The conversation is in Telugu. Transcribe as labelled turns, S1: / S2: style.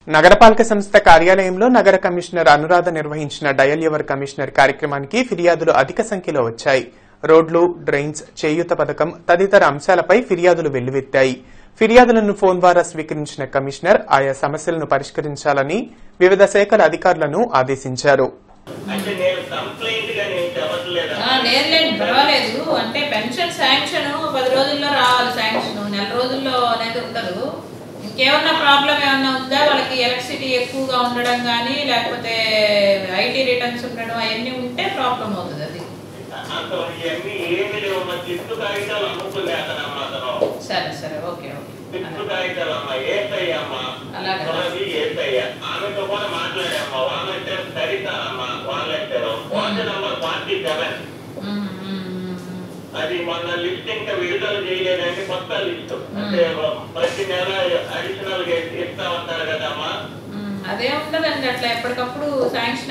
S1: నగరపాలక సంస్థ కార్యాలయంలో నగర కమిషనర్ అనురాధ నిర్వహించిన డయల్ యువర్ కమిషనర్ కార్యక్రమానికి ఫిర్యాదులు అధిక సంఖ్యలో వచ్చాయి రోడ్లు డ్రైన్స్ చేయూత పథకం తదితర అంశాలపై ఫిర్యాదులు వెల్లువెత్తాయి ఫిర్యాదులను ఫోన్ ద్వారా స్వీకరించిన కమిషనర్ ఆయా సమస్యలను పరిష్కరించాలని వివిధ శాఖల అధికారులను ఆదేశించారు
S2: అంటే నేను కంప్లైంట్ గా నేను చెప్పట్లేదు
S3: ఆ, లేదులేండి పర్వాలేదు అంటే పెన్షన్ శాంక్షన్ పది రోజుల్లో రావాలి శాంక్షన్ నెల రోజుల్లో అనేది ఉండదు ఇంకేమన్నా ప్రాబ్లం ఏమన్నా ఉందా వాళ్ళకి ఎలక్ట్రిసిటీ ఎక్కువగా ఉండడం కానీ లేకపోతే ఐటీ రిటర్న్స్ ఉండడం అవన్నీ ఉంటే ప్రాబ్లం అవుతుంది అది
S2: అంత ఇవన్నీ ఏమి లేవు మా చిత్తు కాగితాలు అమ్ముకునే అతనమ్మా అతను
S3: సరే సరే ఓకే ఓకే
S2: చిత్తు కాగితాలు అమ్మా ఏసయ్యమ్మా
S3: అలాగే.
S2: తులసి ఏసయ్య ఆమెతో కూడా మాట్లాడామ్మా వాలంటీర్ సరిత అమ్మా volunteer phone number forty seven
S3: um, um, um, um.
S2: అది మొన్న లిస్ట్ ఇంకా విడుదల చేయలేదండి కొత్త లిస్ట్ అంటే ప్రతి నెల అడిషనల్ గా ఇస్తా ఉంటారు కదమ్మా
S3: ఉమ్, అదే ఉండదండి అట్లా ఎప్పటికప్పుడు శాంక్షన్